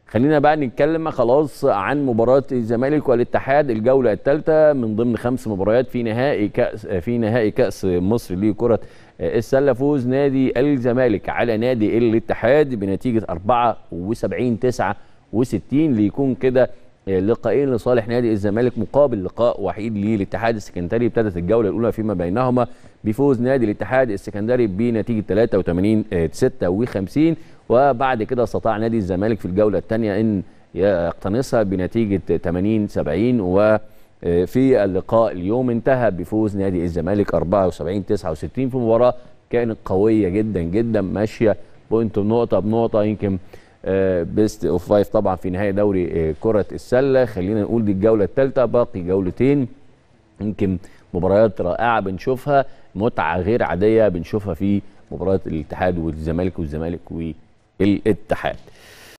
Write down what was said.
خلينا بقى نتكلم خلاص عن مباراه الزمالك والاتحاد الجوله الثالثه من ضمن خمس مباريات في نهائي كاس في نهائي كاس مصر لكره السله فوز نادي الزمالك على نادي الاتحاد بنتيجه 74 69 ليكون كده لقاءين لصالح نادي الزمالك مقابل لقاء وحيد للاتحاد السكندري ابتدت الجوله الاولى فيما بينهما بفوز نادي الاتحاد السكندري بنتيجه 83 56 وبعد كده استطاع نادي الزمالك في الجوله الثانيه ان يقتنصها بنتيجه 80 70 و في اللقاء اليوم انتهى بفوز نادي الزمالك 74 69 في مباراه كانت قويه جدا جدا ماشيه بوينت بنقطه بنقطه يمكن بيست اوف فايف طبعا في نهايه دوري كره السله خلينا نقول دي الجوله الثالثه باقي جولتين يمكن مباريات رائعه بنشوفها متعه غير عاديه بنشوفها في مباراه الاتحاد والزمالك والزمالك والاتحاد